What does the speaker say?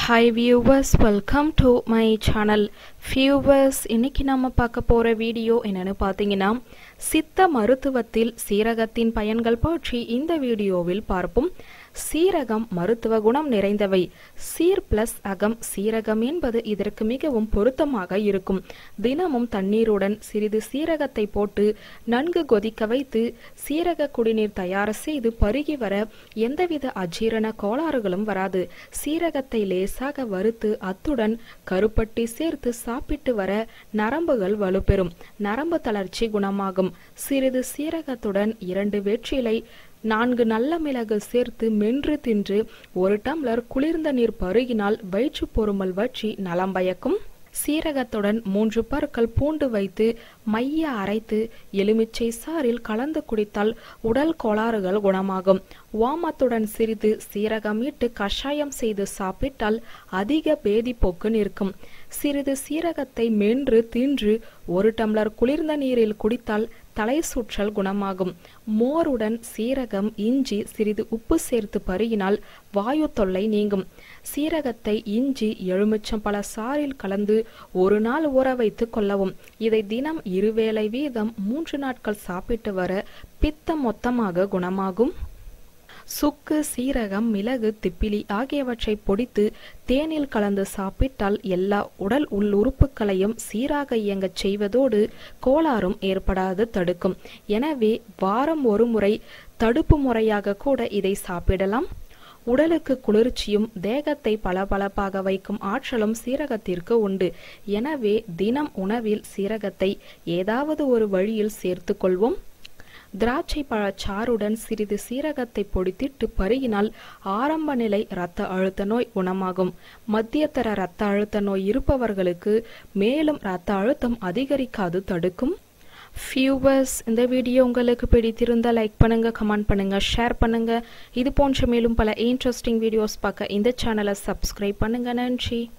hi viewers welcome to my channel viewers இன்னைக்கு நம்ம பார்க்க போகிற வீடியோ என்னன்னு பார்த்தீங்கன்னா சித்த மருத்துவத்தில் சீரகத்தின் பயன்கள் பற்றி இந்த வீடியோவில் பார்ப்போம் சீரகம் மருத்துவ குணம் நிறைந்தவை சீர் பிளஸ் அகம் சீரகம் என்பது இதற்கு மிகவும் பொருத்தமாக இருக்கும் தினமும் தண்ணீருடன் சிறிது சீரகத்தை போட்டு நன்கு கொதிக்க வைத்து சீரக குடிநீர் தயார் செய்து பருகி வர எந்தவித அஜீரண கோளாறுகளும் வராது சீரகத்தை லேசாக வறுத்து அத்துடன் கருப்பட்டி சேர்த்து சாப்பிட்டு வர நரம்புகள் வலுப்பெறும் நரம்பு தளர்ச்சி குணமாகும் சிறிது சீரகத்துடன் இரண்டு வெற்றிலை நான்கு நல்ல மிளகு சேர்த்து மென்று தின்று ஒரு டம்ளர் குளிர்ந்த நீர் பருகினால் வயிற்று பொறுமல் வற்றி நலம் பயக்கும் சீரகத்துடன் மூன்று பற்கள் பூண்டு வைத்து மைய அரைத்து எலுமிச்சை சாறில் கலந்து குடித்தால் உடல் கோளாறுகள் குணமாகும் வாமத்துடன் சிறிது சீரகம் இட்டு கஷாயம் செய்து சாப்பிட்டால் அதிக பேதி போக்கு நிற்கும் சிறிது சீரகத்தை மென்று தின்று ஒரு டம்ளர் குளிர்ந்த நீரில் குடித்தால் தலை சுற்றல் குணமாகும் மோருடன் சீரகம் இஞ்சி சிறிது உப்பு சேர்த்து பருகினால் வாயு தொல்லை நீங்கும் சீரகத்தை இஞ்சி எலுமிச்சம் பல சாறில் கலந்து ஒரு நாள் ஊற வைத்து கொள்ளவும் இதை தினம் இருவேளை வீதம் மூன்று நாட்கள் சாப்பிட்டு வர பித்தம் மொத்தமாக குணமாகும் சுக்கு சீரகம் மிளகு திப்பிலி ஆகியவற்றை பொடித்து தேனில் கலந்து சாப்பிட்டால் எல்லா உடல் உள் உறுப்புகளையும் சீராக இயங்கச் செய்வதோடு கோளாறும் ஏற்படாது தடுக்கும் எனவே வாரம் ஒரு முறை தடுப்பு முறையாக கூட இதை சாப்பிடலாம் உடலுக்கு குளிர்ச்சியும் தேகத்தை பளபளப்பாக வைக்கும் ஆற்றலும் சீரகத்திற்கு உண்டு எனவே தினம் உணவில் சீரகத்தை ஏதாவது ஒரு வழியில் சேர்த்து கொள்வோம் திராட்சை பழச்சாறுடன் சிறிது சீரகத்தை பொடித்திட்டு பருகினால் ஆரம்ப நிலை இரத்த அழுத்த நோய் குணமாகும் மத்தியதர இரத்த அழுத்த நோய் இருப்பவர்களுக்கு மேலும் இரத்த அழுத்தம் அதிகரிக்காது தடுக்கும் ஃபியூவர்ஸ் இந்த வீடியோ உங்களுக்கு பிடித்திருந்தால் லைக் பண்ணுங்க கமெண்ட் பண்ணுங்க ஷேர் பண்ணுங்க இது போன்ற மேலும் பல இன்ட்ரெஸ்டிங் வீடியோஸ் பார்க்க இந்த சேனலை சப்ஸ்கிரைப் பண்ணுங்க நன்றி